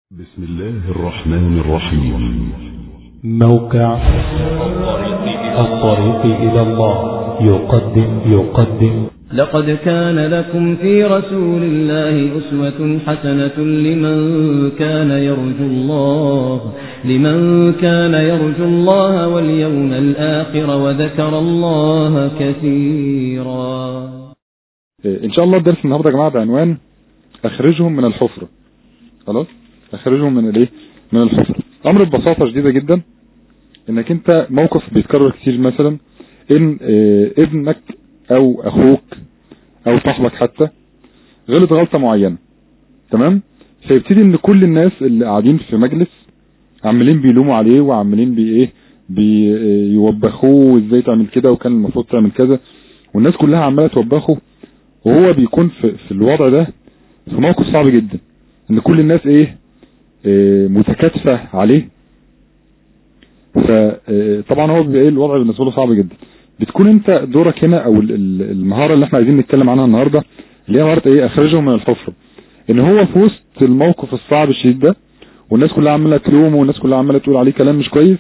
بسم الله الرحمن الرحيم موقع الطريق إلى الله يقدم يقدم لقد كان لكم في رسول الله أسوة حسنة لمن كان يرجو الله لمن كان يرجو الله واليوم الآخر وذكر الله كثيرا ان شاء الله الدرس النهارده يا جماعه بعنوان اخرجهم من الحفره خلاص اخرجهم من الايه من الحفره امر ببساطه شديده جدا انك انت موقف بيتكرر كتير مثلا ان آه، ابنك او اخوك او صاحبك حتى غلط غلطه معينه تمام فيبتدي ان كل الناس اللي قاعدين في مجلس عمالين بيلوموا عليه وعمالين بي ايه بيوبخوه ازاي تعمل كده وكان المفروض تعمل كذا والناس كلها عماله توبخه وهو بيكون في, في الوضع ده في موقف صعب جدا ان كل الناس ايه آه، متكاتفة عليه فطبعا هو بيبقى ايه الوضع بالنسبة له صعب جدا بتكون انت دورك هنا او ال- ال- المهارة اللي احنا عايزين نتكلم عنها النهاردة اللي هي مهارة ايه اخرجهم من الحفرة ان هو في وسط الموقف الصعب الشديد ده والناس كلها عمالة تلومه والناس كلها عمالة تقول عليه كلام مش كويس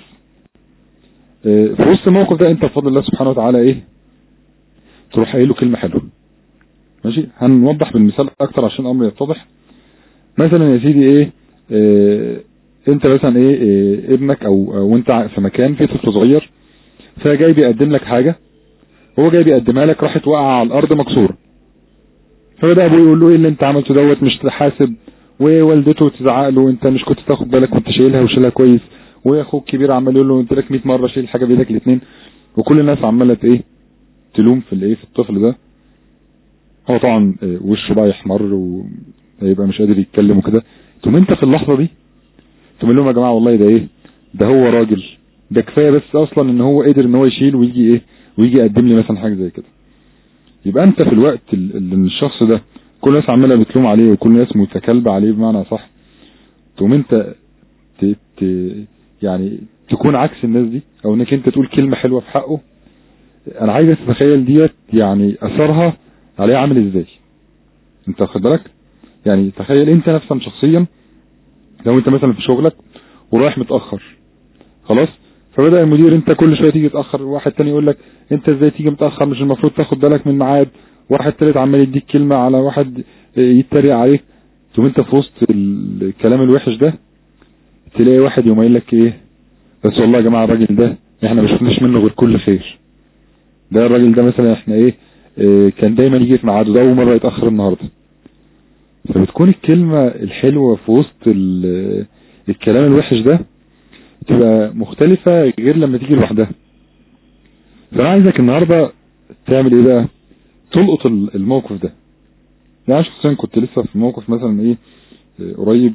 آه، في وسط الموقف ده انت بفضل الله سبحانه وتعالى ايه تروح قايل له كلمة حلوة ماشي هنوضح بالمثال اكتر عشان الامر يتضح مثلا يا سيدي ايه اه انت مثلا ايه, إيه ابنك او او انت في مكان في طفل صغير فجاي بيقدم لك حاجة هو جاي بيقدمها لك راحت واقعة على الارض مكسورة فبدأ ابوه يقول له ايه اللي انت عملته دوت مش تحاسب ووالدته تزعق له انت مش كنت تاخد بالك كنت شايلها وشيلها كويس واخوك الكبير عمال يقول له انت لك 100 مرة شيل حاجة بايدك الاثنين وكل الناس عمالة ايه تلوم في الايه في الطفل ده هو طبعا آه، وشه بقى يحمر ويبقى مش قادر يتكلم وكده تقوم انت في اللحظة دي تقول لهم يا جماعة والله ده ايه ده هو راجل ده كفاية بس اصلا ان هو قدر ان هو يشيل ويجي ايه ويجي يقدم لي مثلا حاجة زي كده يبقى انت في الوقت ال- اللي الشخص ده كل الناس عمالة بتلوم عليه وكل الناس متكلبة عليه بمعنى صح تقوم انت ت... ت... يعني تكون عكس الناس دي او انك انت تقول كلمة حلوة في حقه انا عايزك تتخيل ديت يعني اثرها عليه عامل ازاي انت واخد بالك يعني تخيل انت نفسا شخصيا لو انت مثلا في شغلك ورايح متاخر خلاص فبدا المدير انت كل شويه تيجي تاخر واحد تاني يقول لك انت ازاي تيجي متاخر مش المفروض تاخد بالك من الميعاد واحد تالت عمال يديك كلمه على واحد يتريق عليك تقوم انت في وسط الكلام الوحش ده تلاقي واحد يقوم قايل لك ايه بس والله يا جماعه الراجل ده احنا ما شفناش منه غير كل خير ده الراجل ده مثلا احنا ايه اه كان دايما يجي في ميعاده ده اول مره يتاخر النهارده فبتكون الكلمه الحلوه في وسط ال- الكلام الوحش ده تبقى مختلفه غير لما تيجي لوحدها فانا عايزك النهارده تعمل ايه بقى تلقط ال- الموقف ده يعني أنا شخصيا كنت لسه في موقف مثلا ايه اه، قريب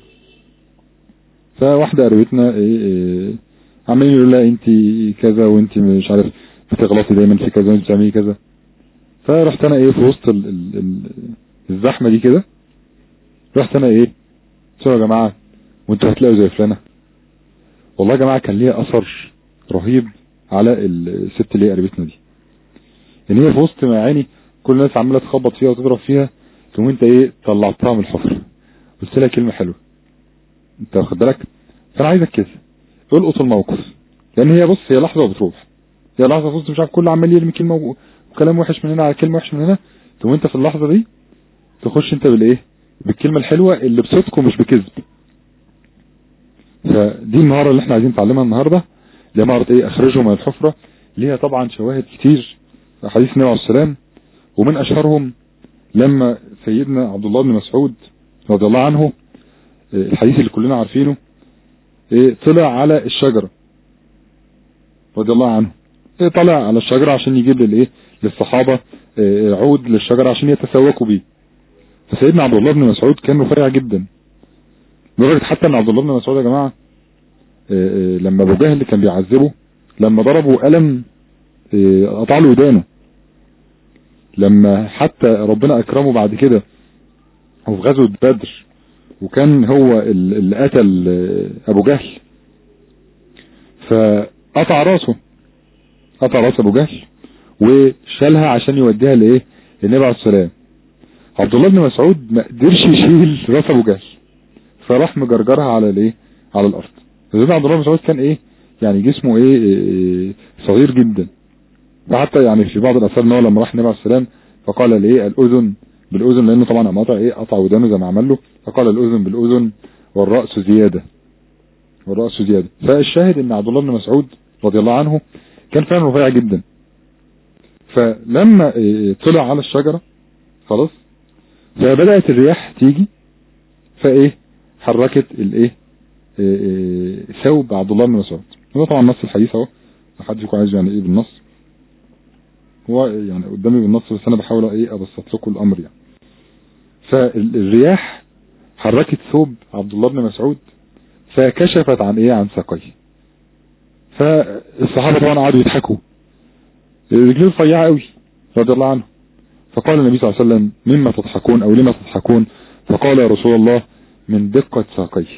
فواحده قريبتنا ايه, إيه عمالين يقولوا لها انت كذا وانت مش عارف بتغلطي دايما في كذا وانت بتعملي كذا فرحت انا ايه في وسط ال ال ال الزحمه دي كده رحت انا ايه قلت لهم يا جماعه وانتوا هتلاقوا زي فلانه والله يا جماعه كان ليها اثر رهيب على الست اللي هي قريبتنا دي ان هي في وسط ما عيني كل الناس عماله تخبط فيها وتضرب فيها تقوم انت ايه طلعتها من الحفره قلت لها كلمه حلوه انت واخد بالك فانا عايزك كده القط الموقف لان هي بص هي لحظه وبتروح هي لحظه في وسط مش عارف كل عمال يرمي كلمه و- وكلام وحش من هنا على كلمه وحش من هنا تقوم انت في اللحظه دي تخش انت بالايه بالكلمه الحلوه اللي بصدق ومش بكذب فدي المهاره اللي احنا عايزين نتعلمها النهارده اللي هي مهاره ايه اخرجهم من الحفره ليها طبعا شواهد كتير في حديث النبي عليه السلام ومن اشهرهم لما سيدنا عبد الله بن مسعود رضي الله عنه آه، الحديث اللي كلنا عارفينه إيه طلع على الشجرة رضي الله عنه إيه طلع على الشجرة عشان يجيب للايه للصحابة إيه عود للشجرة عشان يتسوقوا بيه فسيدنا عبد الله بن مسعود كان رفيع جدا لدرجة حتى ان عبد الله بن مسعود يا جماعة إيه إيه لما ابو جهل كان بيعذبه لما ضربه قلم إيه قطع له ودانه لما حتى ربنا اكرمه بعد كده وفي غزوة بدر وكان هو ال- اللي قتل آه، ابو جهل فقطع راسه قطع راس ابو جهل وشالها عشان يوديها لايه للنبي عليه السلام عبد الله بن مسعود ما قدرش يشيل راس ابو جهل فراح مجرجرها على الايه على الارض سيدنا عبد الله بن مسعود كان ايه يعني جسمه ايه, إيه صغير جدا فحتى يعني في بعض الاثار ان هو لما راح النبي عليه السلام فقال الايه الاذن بالاذن لانه طبعا قام قطع ايه قطع ودانه زي ما عمل له فقال الاذن بالاذن والراس زياده والراس زياده فالشاهد ان عبد الله بن مسعود رضي الله عنه كان فعلا رفيع جدا فلما إيه طلع على الشجره خلاص فبدات الرياح تيجي فايه حركت الايه إيه ثوب عبد الله بن مسعود هو طبعا نص الحديث اهو محدش يكون عايز يعني ايه بالنص هو يعني قدامي بالنص بس انا بحاول ايه ابسط لكم الامر يعني فالرياح حركت ثوب عبد الله بن مسعود فكشفت عن ايه عن ساقيه فالصحابه طبعا قعدوا يضحكوا رجليه رفيعه قوي رضي الله عنه فقال النبي صلى الله عليه وسلم مما تضحكون او لما تضحكون فقال يا رسول الله من دقة ساقيه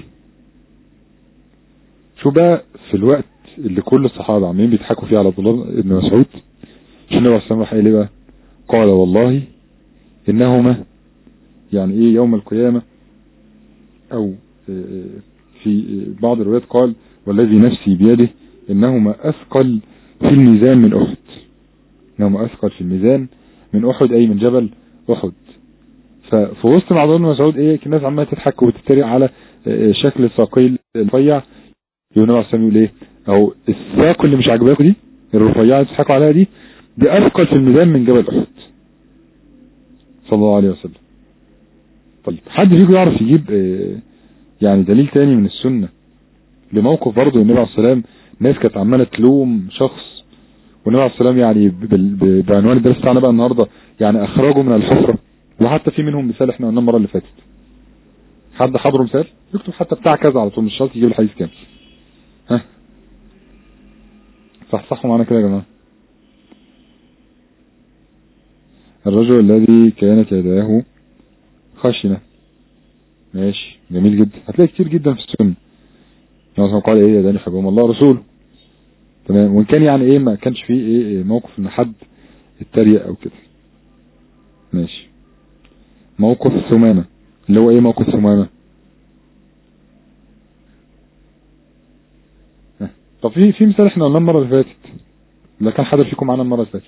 شو بقى في الوقت اللي كل الصحابة عمالين بيضحكوا فيه على عبد الله بن مسعود شو النبي عليه الصلاة راح قال بقى قال والله انهما يعني ايه يوم القيامة او في بعض الروايات قال والذي نفسي بيده انهما اثقل في الميزان من احد انهما اثقل في الميزان من احد اي من جبل احد ففي وسط عبد الله بن مسعود ايه الناس عماله تضحك وتتريق على شكل الساقي الرفيع يقول النبي عليه الصلاه والسلام ايه او الساق اللي مش عاجباكم دي الرفيعه اللي بتضحكوا عليها دي دي اثقل في الميزان من جبل احد صلى الله عليه وسلم طيب حد فيكم يعرف يجيب يعني دليل تاني من السنه لموقف برضه النبي عليه الصلاه والسلام ناس كانت عماله تلوم شخص والنبي عليه السلام يعني بعنوان الدرس بتاعنا بقى النهارده يعني اخرجوا من الحفره وحتى في منهم مثال احنا قلناه المره اللي فاتت حد حضره مثال يكتب حتى بتاع كذا على طول مش شرط يجيب الحديث كامل ها صح صحوا معانا كده يا جماعه الرجل الذي كانت يداه خشنه ماشي جميل جدا هتلاقي كتير جدا في السنه مثلا قال ايه يداني حبهم الله رسوله تمام وان كان يعني ايه ما كانش فيه ايه موقف ان حد اتريق او كده ماشي موقف ثمامة اللي هو ايه موقف ثمامة طب في في مثال احنا قلناه المره اللي فاتت لا كان حد فيكم معانا المره اللي فاتت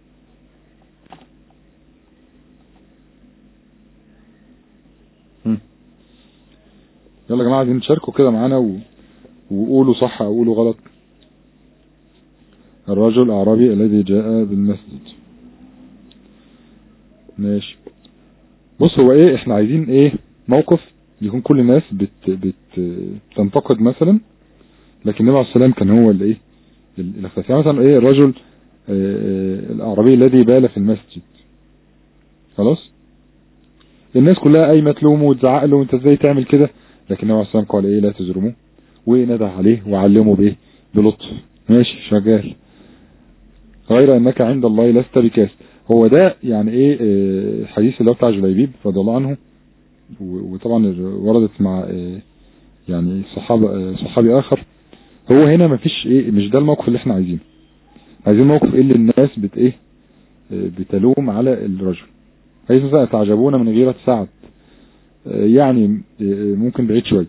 يلا يا جماعه عايزين تشاركوا كده معانا و... وقولوا صح او قولوا غلط الرجل الاعرابي الذي جاء بالمسجد ماشي بص هو ايه احنا عايزين ايه موقف يكون كل الناس بت بت تنتقد مثلا لكن النبي عليه السلام كان هو اللي ايه الاختلاف يعني مثلا ايه الرجل اه الاعرابي الذي بال في المسجد خلاص الناس كلها قايمه تلومه وتزعق له انت ازاي تعمل كده لكن النبي عليه السلام قال ايه لا تزرموه وندى عليه وعلمه بايه بلطف ماشي شغال غير انك عند الله لست بكاس هو ده يعني ايه الحديث اللي هو بتاع جليبيب رضي الله عنه وطبعا وردت مع يعني صحابة صحابي اخر هو هنا مفيش ايه مش ده الموقف اللي احنا عايزينه عايزين موقف ايه اللي الناس بت ايه بتلوم على الرجل حديث مثلا تعجبون من غيرة سعد يعني ممكن بعيد شوية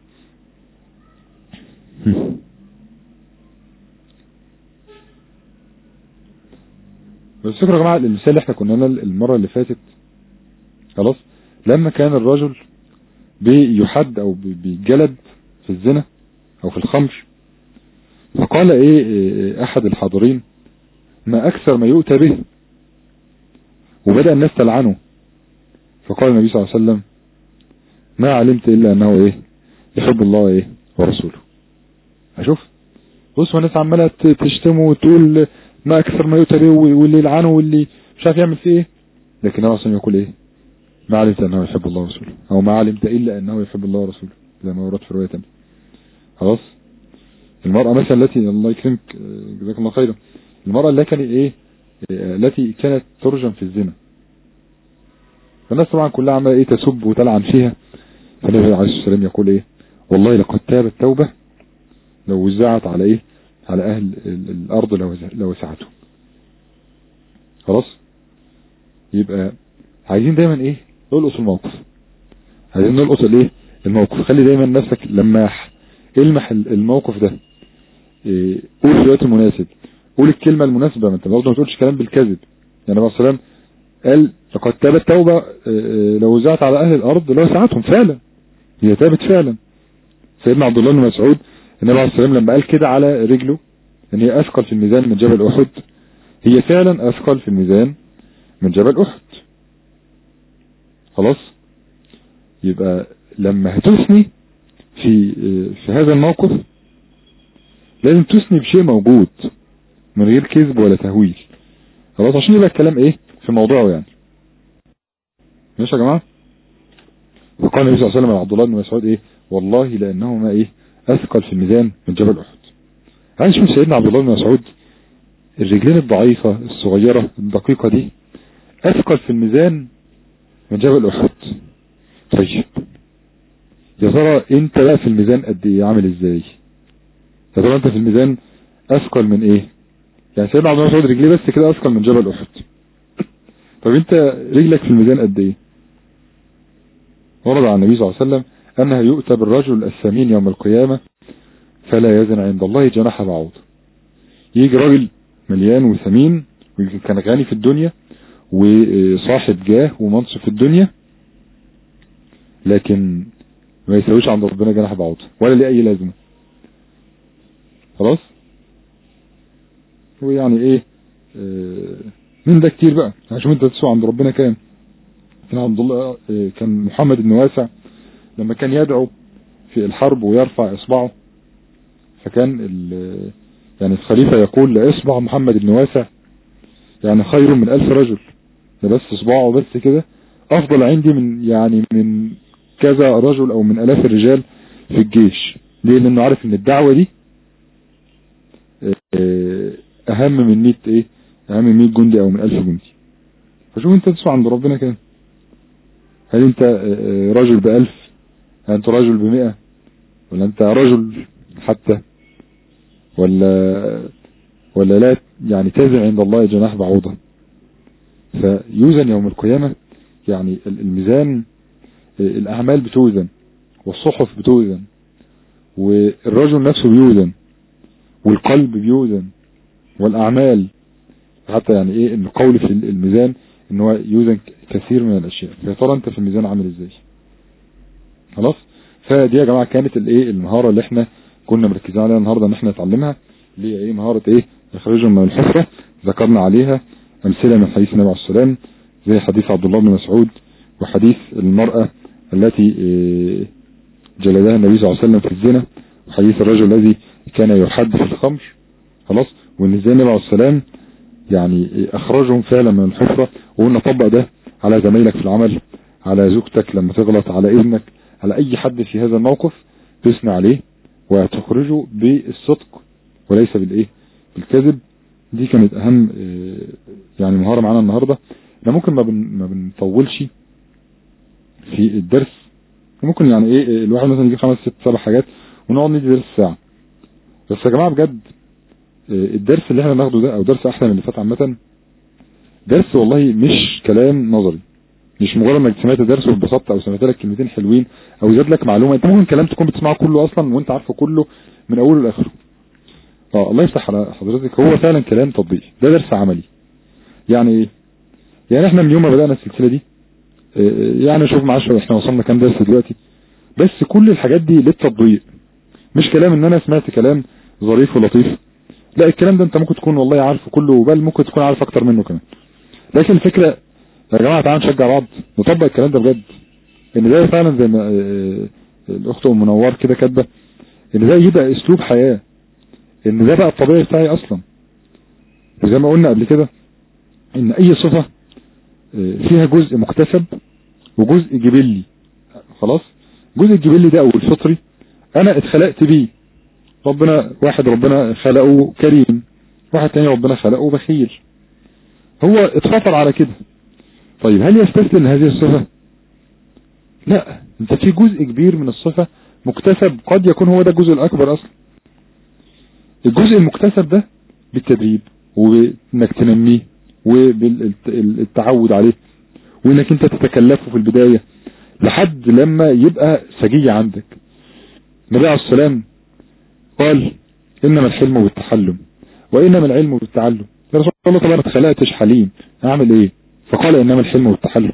بس فكرة يا جماعة المثال اللي احنا كنا المرة اللي فاتت خلاص لما كان الرجل بيحد او بيجلد في الزنا او في الخمر فقال ايه احد الحاضرين ما اكثر ما يؤتى به وبدأ الناس تلعنه فقال النبي صلى الله عليه وسلم ما علمت الا انه ايه يحب الله ايه ورسوله اشوف بص الناس عماله تشتمه وتقول ما اكثر ما يؤتى به واللي يلعنه واللي مش عارف يعمل فيه ايه لكن النبي صلى يقول ايه ما علمت انه يحب الله ورسوله او ما علمت الا انه يحب الله ورسوله زي ما ورد في روايه ثانيه خلاص المرأة مثلا التي الله يكرمك جزاك الله خيرا المرأة اللي كانت ايه التي كانت ترجم في الزنا فالناس طبعا كلها عماله ايه تسب وتلعن فيها فالنبي عليه الصلاه والسلام يقول ايه والله لقد تابت توبه لو وزعت على ايه على اهل الارض لو وسعتهم خلاص يبقى عايزين دايما ايه نلقص الموقف عايزين نلقص الايه الموقف خلي دايما نفسك لماح المح الموقف ده إيه، قول في الوقت المناسب قول الكلمة المناسبة ما انت برضه ما تقولش كلام بالكذب يعني النبي صلى الله عليه وسلم قال لقد تابت توبة إيه، لو وزعت على اهل الارض لو ساعتهم فعلا هي تابت فعلا سيدنا عبد الله بن مسعود النبي عليه الصلاه والسلام لما قال كده على رجله ان هي اثقل في الميزان من جبل احد هي فعلا اثقل في الميزان من جبل احد خلاص يبقى لما هتثني في في هذا الموقف لازم تثني بشيء موجود من غير كذب ولا تهويل خلاص عشان يبقى الكلام ايه في موضوعه يعني ماشي يا جماعه وقال النبي صلى الله عليه وسلم عبد الله بن مسعود ايه والله لانهما ايه اثقل في الميزان من جبل احد عايز شوف سيدنا عبد الله بن مسعود الرجلين الضعيفة الصغيرة الدقيقة دي اثقل في الميزان من جبل احد طيب يا ترى انت بقى في الميزان قد ايه عامل ازاي يا ترى انت في الميزان اثقل من ايه يعني سيدنا عبد الله بن مسعود رجليه بس كده اثقل من جبل احد طب انت رجلك في الميزان قد ايه ورد عن النبي صلى الله عليه وسلم انه يؤتى بالرجل الثمين يوم القيامة فلا يزن عند الله جناح بعوض يجي راجل مليان وثمين ويمكن كان غني في الدنيا وصاحب جاه ومنصب في الدنيا لكن ما يساويش عند ربنا جناح بعوض ولا ليه اي لازمه خلاص ويعني ايه آه من ده كتير بقى عشان انت تسوى عند ربنا كام كان عبد الله آه كان محمد بن واسع لما كان يدعو في الحرب ويرفع اصبعه فكان يعني الخليفة يقول لاصبع محمد بن واسع يعني خير من الف رجل ده بس اصبعه بس كده افضل عندي من يعني من كذا رجل او من الاف الرجال في الجيش ليه لانه عارف ان الدعوة دي اهم من 100 ايه اهم من 100 جندي او من 1000 جندي فشوف انت تسوى عند ربنا كام هل انت رجل بألف هل انت رجل بمئة ولا انت رجل حتى ولا ولا لا يعني تزن عند الله جناح بعوضة فيوزن يوم القيامة يعني الميزان الاعمال بتوزن والصحف بتوزن والرجل نفسه بيوزن والقلب بيوزن والاعمال حتى يعني ايه ان قول في الميزان ان هو يوزن كثير من الاشياء فيا ترى انت في الميزان عامل ازاي خلاص فدي يا جماعه كانت الايه المهاره اللي احنا كنا مركزين عليها النهارده ان احنا نتعلمها اللي هي ايه مهاره ايه اخراجهم من الحفره ذكرنا عليها امثله من حديث النبي عليه السلام زي حديث عبد الله بن مسعود وحديث المراه التي إيه جلدها النبي صلى الله عليه وسلم في الزنا وحديث الرجل الذي كان يحد في الخمر خلاص وان ازاي النبي عليه السلام يعني اخرجهم فعلا من الحفرة وقلنا طبق ده على زمايلك في العمل على زوجتك لما تغلط على ابنك على اي حد في هذا الموقف تثنى عليه وتخرجه بالصدق وليس بالايه بالكذب دي كانت اهم يعني مهارة معانا النهاردة احنا ممكن ما, بن ما بنطولش في الدرس ممكن يعني ايه الواحد مثلا يجيب خمس ست سبع حاجات ونقعد ندي درس ساعة بس يا جماعة بجد الدرس اللي احنا بناخده ده او درس احسن من اللي فات عامة درس والله مش كلام نظري مش مجرد انك سمعت درس واتبسطت او سمعت لك كلمتين حلوين او زاد لك معلومة انت ممكن كلام تكون بتسمعه كله اصلا وانت عارفه كله من اوله لاخره اه الله يفتح على حضرتك هو فعلا كلام تطبيقي ده درس عملي يعني ايه يعني احنا من يوم ما بدأنا السلسلة دي اه يعني شوف معاش احنا وصلنا كام درس دلوقتي بس كل الحاجات دي للتطبيق مش كلام ان انا سمعت كلام ظريف ولطيف لا الكلام ده انت ممكن تكون والله عارفه كله بل ممكن تكون عارف اكتر منه كمان لكن الفكرة يا جماعة تعالوا نشجع بعض نطبق الكلام ده بجد ان ده فعلا زي ما الاخت ام منور كده كاتبه ان ده يبقى اسلوب حياة ان ده بقى الطبيعي بتاعي اصلا وزي ما قلنا قبل كده ان اي صفة فيها جزء مكتسب وجزء جبلي خلاص جزء الجبلي ده او الفطري انا اتخلقت بيه ربنا واحد ربنا خلقه كريم واحد تاني ربنا خلقه بخيل هو اتفطر على كده طيب هل يستسلم لهذه الصفة لا انت في جزء كبير من الصفة مكتسب قد يكون هو ده الجزء الاكبر اصلا الجزء المكتسب ده بالتدريب وانك تنميه وبالتعود عليه وانك انت تتكلفه في البداية لحد لما يبقى سجية عندك النبي عليه السلام قال انما الحلم بالتحلم وانما العلم بالتعلم يا رسول الله طب انا اتخلقتش حليم اعمل ايه فقال انما الحلم بالتحلم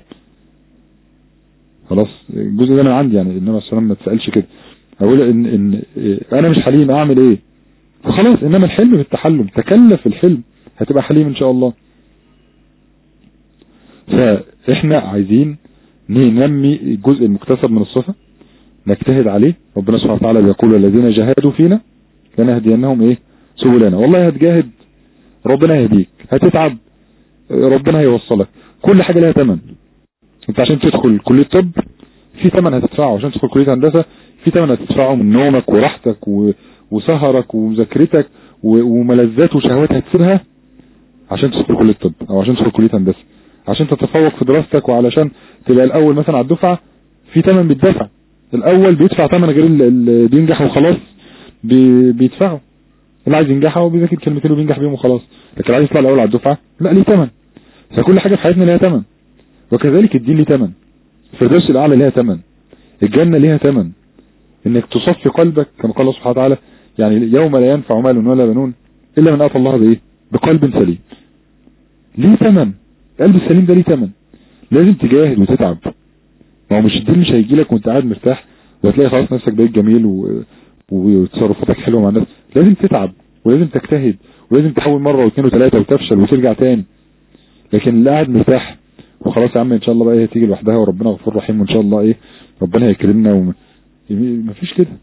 خلاص الجزء ده انا عندي يعني النبي عليه السلام ما تسالش كده اقول ان ان انا مش حليم اعمل ايه فخلاص انما الحلم بالتحلم تكلف الحلم هتبقى حليم ان شاء الله فاحنا عايزين ننمي الجزء المكتسب من الصفة نجتهد عليه ربنا سبحانه وتعالى بيقول الذين جاهدوا فينا لنهدينهم ايه سبلنا والله هتجاهد ربنا يهديك هتتعب ربنا هيوصلك كل حاجة لها تمن انت عشان تدخل كلية طب في تمن هتدفعه عشان تدخل كلية هندسة في تمن هتدفعه من نومك وراحتك و... وسهرك ومذاكرتك و... وملذات وشهوات هتسيبها عشان تدخل كلية طب او عشان تدخل كلية هندسة عشان تتفوق في دراستك وعلشان تبقى الاول مثلا على الدفعة في تمن بيدفع الاول بيدفع تمن غير اللي بينجح وخلاص بي... بيدفعه اللي عايز ينجح هو بيذاكر كلمتين وبينجح بيهم وخلاص لكن عايز يطلع الاول على الدفعة لا ليه تمن فكل حاجة في حياتنا ليها تمن وكذلك الدين ليه تمن الفردوس الاعلى ليها تمن الجنة ليها تمن انك تصفي قلبك كما قال الله سبحانه وتعالى يعني يوم لا ينفع مال ولا بنون الا من اتى الله بايه بقلب سليم ليه تمن القلب السليم ده ليه تمن لازم تجاهد وتتعب ما هو مش الدين مش هيجي لك وانت قاعد مرتاح وهتلاقي خلاص نفسك بقيت جميل و... وتصرفاتك حلوه مع الناس لازم تتعب ولازم تجتهد ولازم تحاول مره واثنين وثلاثه وتفشل وترجع تاني لكن اللي قاعد مرتاح وخلاص يا عم ان شاء الله بقى هي تيجي لوحدها وربنا غفور رحيم وان شاء الله ايه ربنا هيكرمنا وم... مفيش كده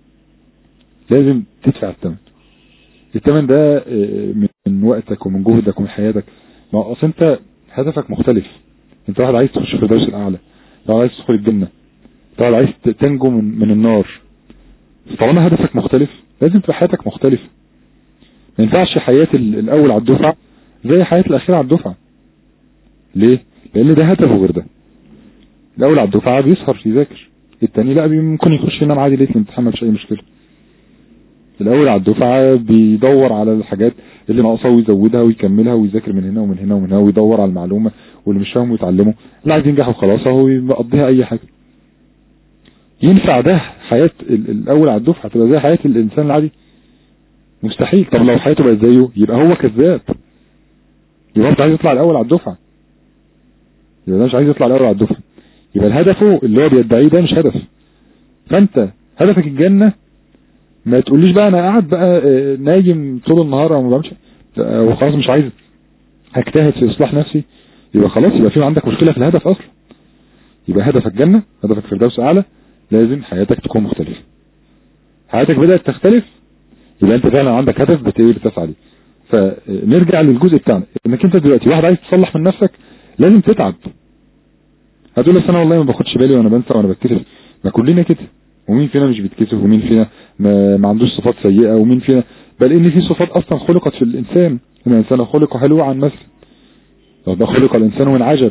لازم تدفع الثمن الثمن ده من وقتك ومن جهدك ومن حياتك ما اصل انت هدفك مختلف انت واحد عايز تخش في الدرس الاعلى واحد عايز تدخل الجنة واحد عايز تنجو من, من النار طالما هدفك مختلف لازم تبقى حياتك مختلفة ما ينفعش حياة الاول على الدفعة زي حياة الاخير على الدفعة ليه لان ده هدفه غير ده الاول على الدفعة بيسهر يذاكر التاني لا ممكن يخش ينام عادي ليله الامتحان ما فيش اي مشكله الاول على الدفعه بيدور على الحاجات اللي ناقصه ويزودها ويكملها ويذاكر من هنا ومن هنا ومن هنا ويدور على المعلومه واللي مش فاهمه يتعلمه اللي عايز ينجح وخلاص اهو يقضيها اي حاجه ينفع ده حياه الاول على الدفعه تبقى زي حياه الانسان العادي مستحيل طب لو حياته بقت زيه يبقى هو كذاب يبقى انت عايز يطلع الاول على الدفعه يبقى ده مش عايز يطلع الاول على الدفعه يبقى الهدف اللي هو بيدعيه ده مش هدف فانت هدفك الجنة ما تقوليش بقى انا قاعد بقى نايم طول النهار او ما بعملش وخلاص مش عايز هجتهد في اصلاح نفسي يبقى خلاص يبقى في عندك مشكلة في الهدف اصلا يبقى هدفك جنة هدفك فردوس اعلى لازم حياتك تكون مختلفة حياتك بدأت تختلف يبقى انت فعلا عندك هدف بتايه بتسعى ليه فنرجع للجزء بتاعنا انك انت دلوقتي واحد عايز تصلح من نفسك لازم تتعب هتقول انا والله ما باخدش بالي وانا بنسى وانا بتكسف ما كلنا كده ومين فينا مش بيتكسف ومين فينا ما, ما عندوش صفات سيئة ومين فينا بل ان في صفات اصلا خلقت في الانسان ان الانسان خلق هلوعا مثلا ده خلق الانسان وانعجل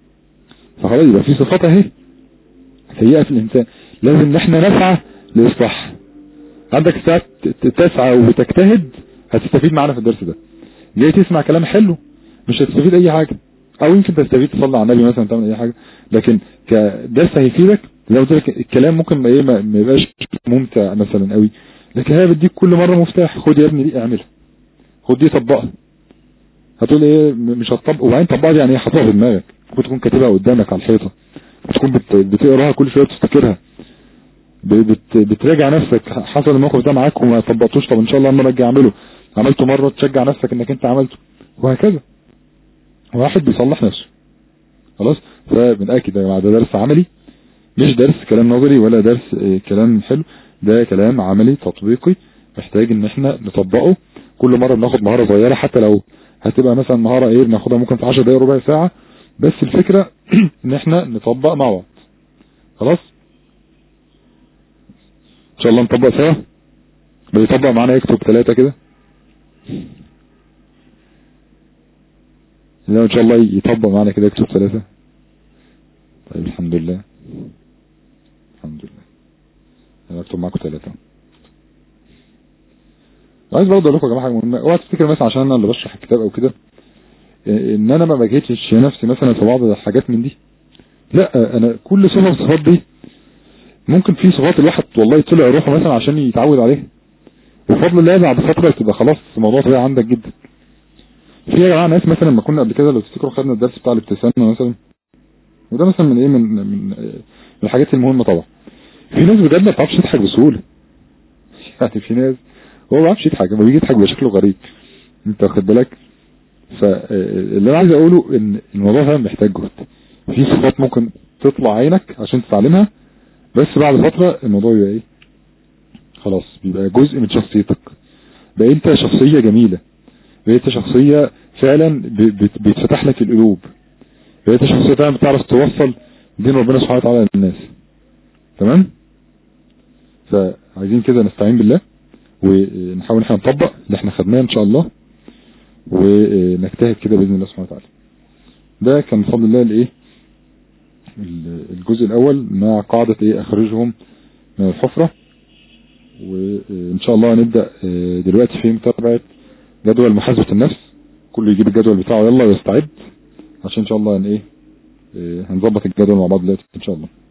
فخلاص يبقى في صفات اهي سيئة في الانسان لازم ان احنا نسعى لاصلاح عندك ساعة تسعى وتجتهد هتستفيد معانا في الدرس ده جاي تسمع كلام حلو مش هتستفيد اي حاجة او يمكن تستفيد تصلي على النبي مثلا تعمل اي حاجة لكن كدرس هيفيدك زي ما قلت لك الكلام ممكن ما ايه ما يبقاش ممتع مثلا قوي لكن هي بتديك كل مرة مفتاح خد يا ابني دي اعملها خد دي طبقها هتقول ايه مش هتطبق وبعدين طبقها دي يعني ايه حاططها في دماغك ممكن تكون كاتبها قدامك على الحيطة بتكون بت... بتقراها كل شويه بتفتكرها بت... بتراجع نفسك حصل الموقف ده معاك وما طبقتوش طب ان شاء الله المره الجايه اعمله عملته مره تشجع نفسك انك انت عملته وهكذا واحد بيصلح نفسه خلاص فبنأكد يا جماعه ده درس عملي مش درس كلام نظري ولا درس اه كلام حلو ده كلام عملي تطبيقي محتاج ان احنا نطبقه كل مرة بناخد مهارة صغيرة حتى لو هتبقى مثلا مهارة ايه بناخدها ممكن في 10 دقايق ربع ساعة بس الفكرة ان احنا نطبق مع بعض خلاص ان شاء الله نطبق سوا بيطبق معانا يكتب ثلاثة كده لو ان شاء الله يطبق معانا كده يكتب ثلاثة طيب الحمد لله الحمد لله انا اكتب معاكم ثلاثة عايز برضه اقول لكم يا جماعه حاجه مهمه اوعى تفتكر مثلا عشان انا اللي بشرح الكتاب او كده ان انا ما بجهدش نفسي مثلا في بعض الحاجات من دي لا انا كل صفة من الصفات دي ممكن في صفات الواحد والله طلع روحه مثلا عشان يتعود عليها وبفضل الله بعد فترة تبقى خلاص الموضوع طبيعي عندك جدا في يا جماعه ناس مثلا لما كنا قبل كده لو تفتكروا خدنا الدرس بتاع الابتسامه مثلا وده مثلا من ايه من من, من الحاجات المهمه طبعا في ناس بجد ما بتعرفش تضحك بسهوله يعني في ناس هو ما بيعرفش يضحك لما بيجي يضحك بيبقى شكله غريب انت واخد بالك فاللي انا عايز اقوله ان الموضوع فعلا محتاج جهد في صفات ممكن تطلع عينك عشان تتعلمها بس بعد فترة الموضوع يبقى ايه خلاص بيبقى جزء من شخصيتك بقى انت شخصية جميلة بقى انت شخصية فعلا بيتفتح لك القلوب بقى انت شخصية فعلا بتعرف توصل دين ربنا سبحانه وتعالى للناس تمام فعايزين كده نستعين بالله ونحاول احنا نطبق اللي احنا خدناه ان شاء الله ونجتهد كده باذن الله سبحانه وتعالى ده كان بفضل الله الايه الجزء الاول مع قاعدة ايه اخرجهم من الحفرة وان شاء الله نبدأ دلوقتي في متابعة جدول محاسبة النفس كله يجيب الجدول بتاعه يلا ويستعد عشان ان شاء الله ان ايه هنظبط الجدول مع بعض دلوقتي ان شاء الله